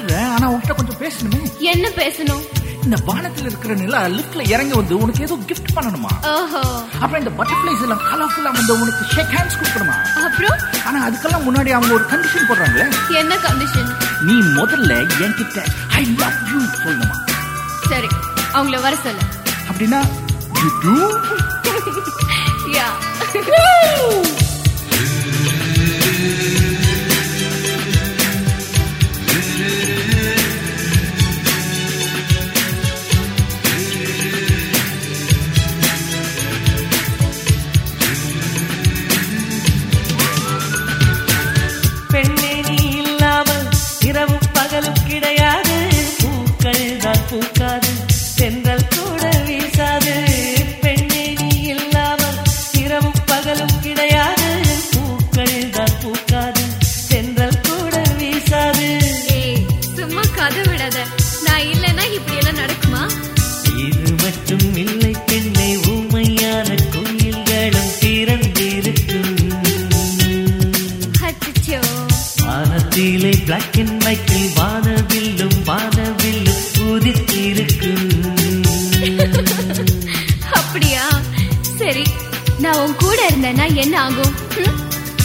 விட்டுறேன் ஆனா உன்கிட்ட கொஞ்சம் பேசணுமே என்ன பேசணும் இந்த வானத்துல இருக்கிற நிலா லிப்ட்ல இறங்கி வந்து உனக்கு ஏதோ கிஃப்ட் பண்ணணுமா ஓஹோ அப்புறம் இந்த பட்டர்ஃபிளைஸ் எல்லாம் கலர்ஃபுல்லா வந்து உனக்கு ஷேக் ஹேண்ட்ஸ் கொடுக்கணுமா அப்புறம் ஆனா அதுக்கெல்லாம் முன்னாடி அவங்க ஒரு கண்டிஷன் போடுறாங்களே என்ன கண்டிஷன் நீ முதல்ல என்கிட்ட ஐ லவ் யூ சொல்லணுமா சரி அவங்கள வர சொல்லு அப்படின்னா you do யா பெண்ணே நீ இல்லாமல் இரவும் பகலும் கிடையாது பூக்கள் தான் பூக்காது தென்றல் கூட வீசாது பெண்ணே நீ இல்லாமல் இரவும் பகலும் கிடையாது பூக்கள் தான் பூக்காது தென்றல் கூட வீசாது ஏய் சும்மா கதை விடாத நான் இல்லைன்னா இப்படி எல்லாம் நடக்குமா இது மட்டும் இல்லை பெண்ணை ஊமையான கோயில்களும் திறந்திருக்கும் அச்சச்சோ வானத்திலே பிளாக் அண்ட் ஒயிட்டில் வானவில்லும் வானவில்லும் உதித்திருக்கும் அப்படியா சரி நான் உன் கூட இருந்தேன்னா என்ன ஆகும் ம்?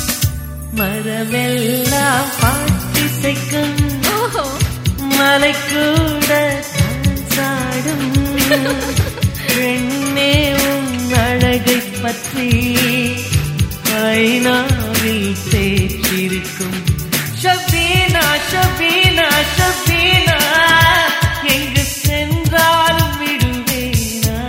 மரமெல்லாம் பாட்டிசைக்கும் ஓஹோ மலை கூட சாடும் பெண்ணே உன் அழகை பற்றி ஐநாவில் தேற்றிருக்கும் ஷபீனா ஷபீனா ஷபீனா எங்கு சென்றாலும் விடுவேனா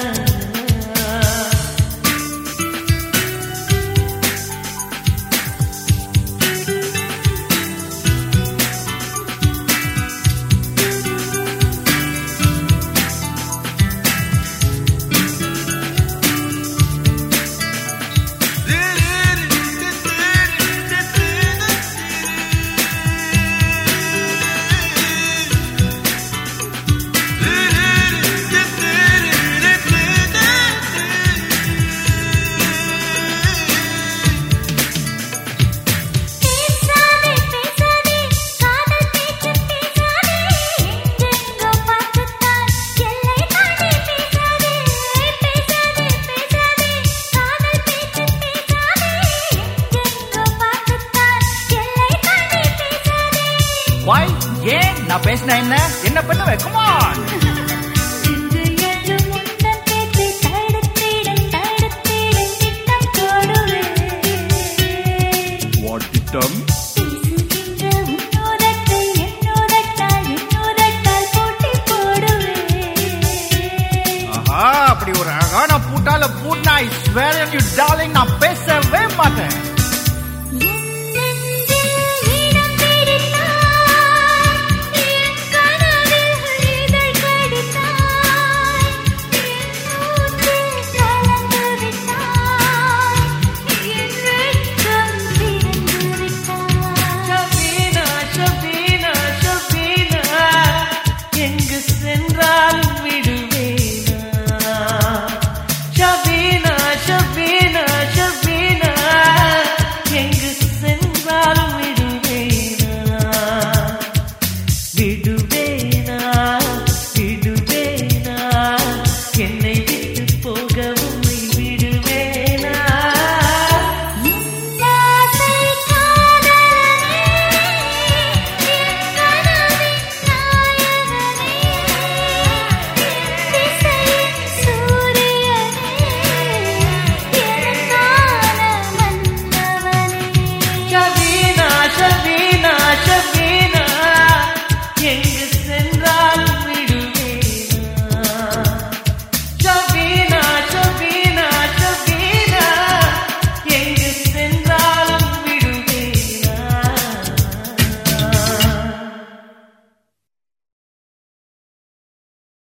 பேசாதே பேசாதே காதல் பேச்சு பேசாதே எங்கெங்கோ பார்த்துத்தான் எல்லை தாண்டி பேசாதே பேசாதே பேசாதே காதல் பேச்சு பேசாதே எங்கெங்கோ பார்த்துத்தான் எல்லை தாண்டி பேசாதே வாய் ஏன் நான் பேசினா என்ன என்ன பண்ணுவேன் கமான் இன்று எழும் உந்தன் பேச்சை தடுத்திட தடுத்திட திட்டம் போடுவேன் வாட் திட்டம் பேசுகின்ற உன்னோதட்டை என்னோதட்டால் என்னோதட்டால் போட்டி போடுவேன் ஆஹா அப்படி ஒரு அழகான பூட்டால பூட்னா ஐ ஸ்வேர் யூ டார்லிங் நான் பேசவே மாட்டேன்